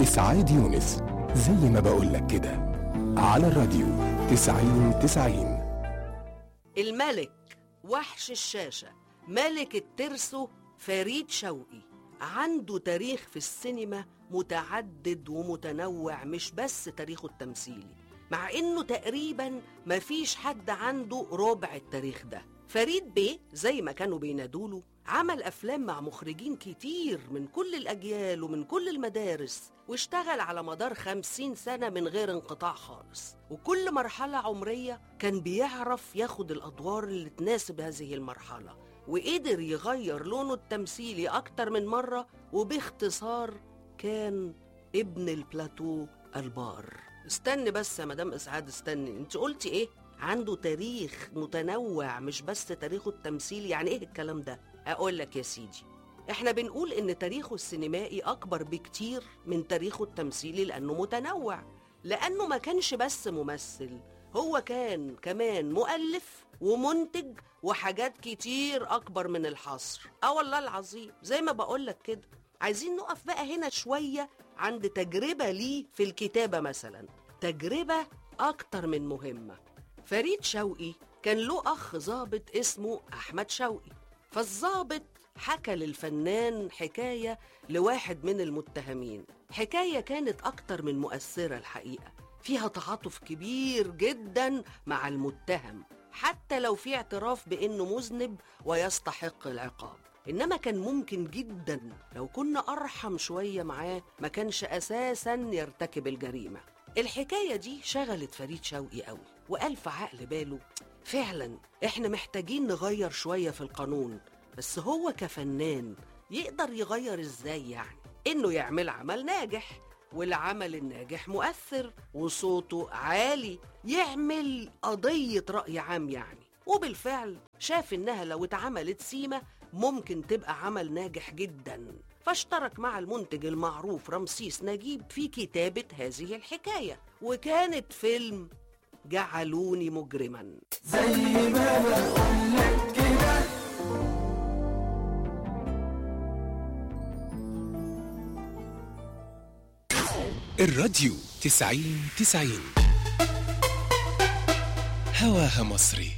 إسعاد يونس زي ما بقولك كده على الراديو تسعين تسعين الملك وحش الشاشة ملك الترسو فريد شوقي عنده تاريخ في السينما متعدد ومتنوع مش بس تاريخه التمثيلي مع انه تقريبا مفيش حد عنده ربع التاريخ ده فريد بيه زي ما كانوا بينادوله عمل افلام مع مخرجين كتير من كل الاجيال ومن كل المدارس واشتغل على مدار خمسين سنة من غير انقطاع خالص وكل مرحلة عمرية كان بيعرف ياخد الأدوار اللي تناسب هذه المرحلة وقدر يغير لونه التمثيلي أكتر من مرة وباختصار كان ابن البلاتو البار استني بس يا مدام إسعاد استني انت قلتي ايه؟ عنده تاريخ متنوع مش بس تاريخه التمثيلي يعني ايه الكلام ده؟ أقول لك يا سيدي احنا بنقول ان تاريخه السينمائي اكبر بكتير من تاريخه التمثيلي لانه متنوع لانه ما كانش بس ممثل هو كان كمان مؤلف ومنتج وحاجات كتير اكبر من الحصر اه والله العظيم زي ما بقولك كده عايزين نقف بقى هنا شوية عند تجربة ليه في الكتابة مثلا تجربة أكتر من مهمة فريد شوقي كان له أخ ظابط اسمه أحمد شوقي فالظابط حكى للفنان حكاية لواحد من المتهمين حكاية كانت أكتر من مؤثرة الحقيقة فيها تعاطف كبير جدا مع المتهم حتى لو في اعتراف بأنه مذنب ويستحق العقاب إنما كان ممكن جدا لو كنا أرحم شوية معاه ما كانش أساسا يرتكب الجريمة الحكاية دي شغلت فريد شوقي قوي وقال في عقل باله فعلا احنا محتاجين نغير شوية في القانون بس هو كفنان يقدر يغير ازاي يعني انه يعمل عمل ناجح والعمل الناجح مؤثر وصوته عالي يعمل قضية رأي عام يعني وبالفعل شاف انها لو اتعملت سيمة ممكن تبقى عمل ناجح جدا فاشترك مع المنتج المعروف رمسيس نجيب في كتابة هذه الحكاية وكانت فيلم جعلوني مجرما الراديو تسعين تسعين هواها مصري